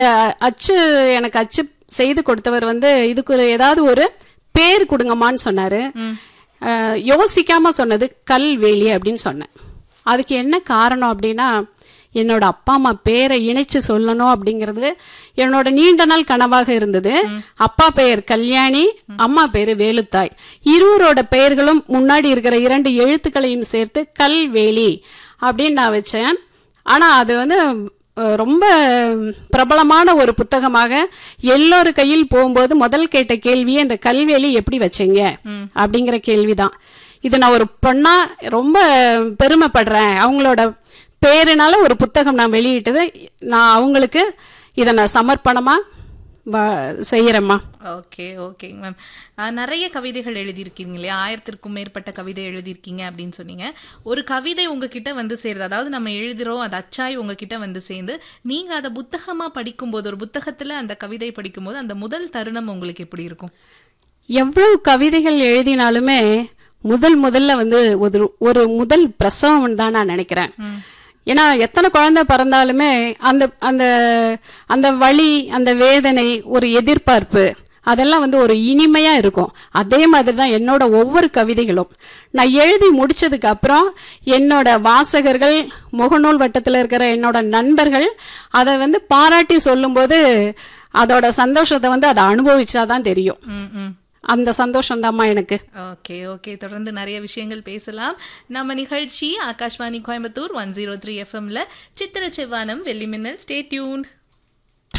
அஹ், அச்சு எனக்கு அச்சு செய்து கொடுத்தவர் வந்து இதுக்கு ஒரு ஏதாவது ஒரு பேர் கொடுங்கம்மான்னு சொன்னாரு அஹ், யோசிக்காம சொன்னது கல்வேலி அப்படின்னு சொன்னேன் அதுக்கு என்ன காரணம் அப்படின்னா என்னோட அப்பா அம்மா பேரை இணைச்சு சொல்லணும் அப்படிங்கிறது என்னோட நீண்ட நாள் கனவாக இருந்தது அப்பா பெயர் கல்யாணி அம்மா பேரு வேலுத்தாய் இருவரோட பெயர்களும் முன்னாடி இருக்கிற இரண்டு எழுத்துக்களையும் சேர்த்து கல்வேலி அப்படின்னு நான் வச்சேன் ஆனா அது வந்து அஹ், ரொம்ப பிரபலமான ஒரு புத்தகமாக எல்லோரு கையில் போகும்போது முதல் கேட்ட கேள்வியே இந்த கல்வேலி எப்படி வச்சீங்க அப்படிங்கிற கேள்விதான் இது நான் ஒரு பொண்ணா ரொம்ப பெருமைப்படுறேன் அவங்களோட பேருனால ஒரு புத்தகம் நான் வெளியிட்டது நான் அவங்களுக்கு இதை நான் சமர்ப்பணமா வ- செய்யறேம்மா ஓகே ஓகேங்க மேம் நிறைய கவிதைகள் எழுதியிருக்கீங்க இல்லையா ஆயிரத்திற்கும் மேற்பட்ட கவிதை எழுதியிருக்கீங்க அப்படின்னு சொன்னீங்க ஒரு கவிதை உங்ககிட்ட வந்து சேருது அதாவது நம்ம எழுதுறோம் அது அச்சாய் உங்ககிட்ட வந்து சேர்ந்து நீங்க அதை புத்தகமா படிக்கும்போது ஒரு புத்தகத்துல அந்த கவிதை படிக்கும்போது அந்த முதல் தருணம் உங்களுக்கு எப்படி இருக்கும் எவ்வளவு கவிதைகள் எழுதினாலுமே முதல் முதல்ல வந்து ஒரு ஒரு முதல் பிரசவம் தான் நான் நினைக்கிறேன் ஏன்னா எத்தனை குழந்தை பிறந்தாலுமே அந்த அந்த அந்த வலி அந்த வேதனை ஒரு எதிர்பார்ப்பு அதெல்லாம் வந்து ஒரு இனிமையா இருக்கும் அதே மாதிரி தான் என்னோட ஒவ்வொரு கவிதைகளும் நான் எழுதி முடிச்சதுக்கு அப்புறம் என்னோட வாசகர்கள் முகநூல் வட்டத்தில் இருக்கிற என்னோட நண்பர்கள் அதை வந்து பாராட்டி சொல்லும்போது அதோட சந்தோஷத்தை வந்து அதை அனுபவிச்சாதான் தெரியும் ம் ம் அந்த சந்தோஷம் எனக்கு ஓகே ஓகே தொடர்ந்து நிறைய விஷயங்கள் பேசலாம் நம்ம நிகழ்ச்சி Akashvani Coimbatore one zero three எஃப்எம்ல சித்திர செவ்வானம் வெள்ளி மின்னல் ஸ்டே டியூன்